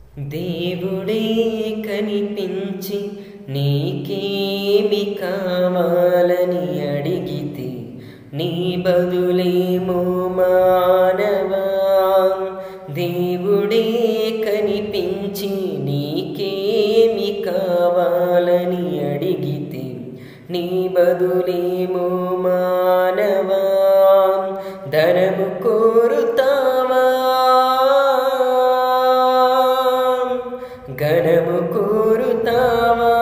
దేవుడే కనిపించి నీకేమి కావాలని అడిగితే నీ బదులేమో మానవా దేవుడే కనిపించి నీకేమి కావాలని అడిగితే నీ బదులేమో మానవా ధనము కోరుతావా ఘనము కోరుతావా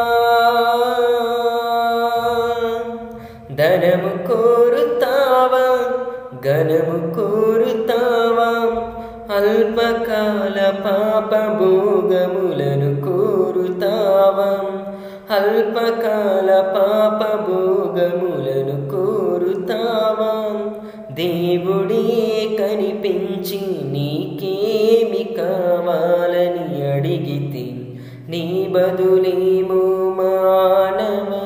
ధనము కోరుతావా ఘనము కోరుతావా అల్పకాల పాప భోగములను కోరుతావా అల్పకాల పాప భోగములను కోరుతావా దేవుడే కనిపించి నీకేమి కావాలని అడిగితే నీ బదులేమో మానవా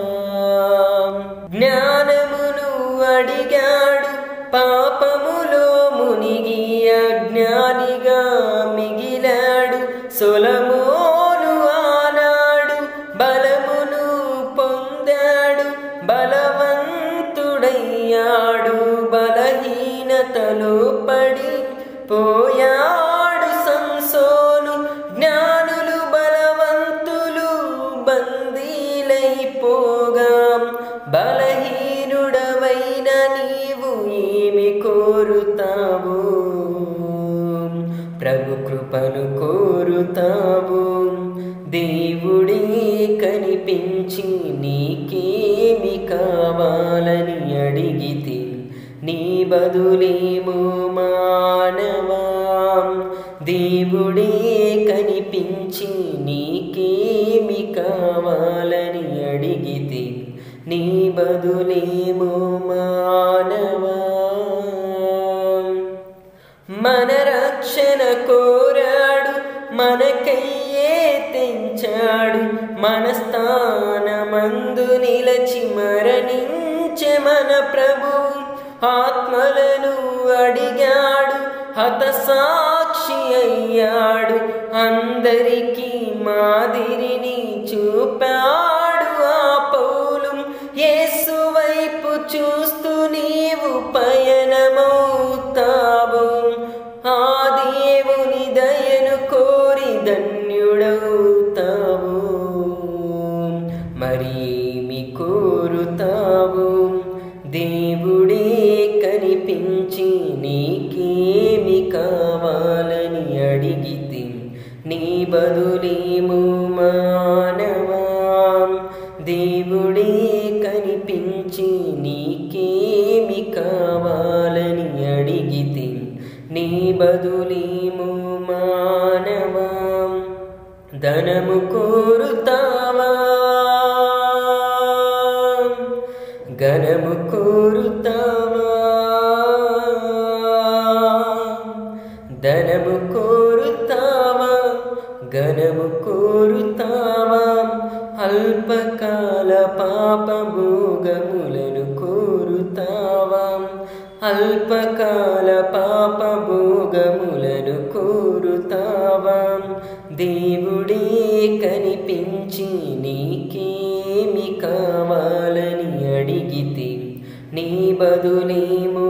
జ్ఞానమును అడిగాడు పాపములో మునిగి అజ్ఞానిగా మిగిలాడు సొలమోను ఆనాడు బలమును పొందాడు బలవంతుడయ్యాడు బలహీనతలో పడి పోయాడు సంసోను జ్ఞానులు బలవంతులు బందీలైపోగా బలహీనుడవైన నీవు ఏమి కోరుతావు ప్రభు కృపను కోరుతావు దేవుడే కనిపించి నీకేమి కావాలని అడిగితే నీ బదులేమో మానవా దేవుడే కనిపించి నీకేమి కావాలని అడిగితే నీ బదులేమో మానవా మన రక్షణ కోరాడు మనకయ్యే తెంచాడు మన స్థానమందు నిలచి మరణించే మన ప్రభు ఆత్మలను అడిగాడు హతసాక్షి అయ్యాడు అందరికీ మాదిరిని చూపాడు ఆ పౌలు యేసు వైపు చూస్తూ నీవు పయనమవుతావు ఆ దేవుని దయను కోరి ధన్యుడవుతావు మరి ఏమి కోరుతావు దేవుడే కనిపించి నీకేమి కావాలని అడిగితే నీ బదులేమో మానవా దేవుడే కనిపించి నీకేమి కావాలని అడిగితే నీ బదులేమో మానవా ధనము కోరుతావా ఘనము కోరుతావా ధనము కోరుతావా ఘనము కోరుతావా అల్పకాల పాప భోగములను కోరుతావా అల్పకాల పాప భోగములను కోరుతావా దేవుడే కనిపించి నీకేమి కావాలని అడిగితే నీ బదులేమో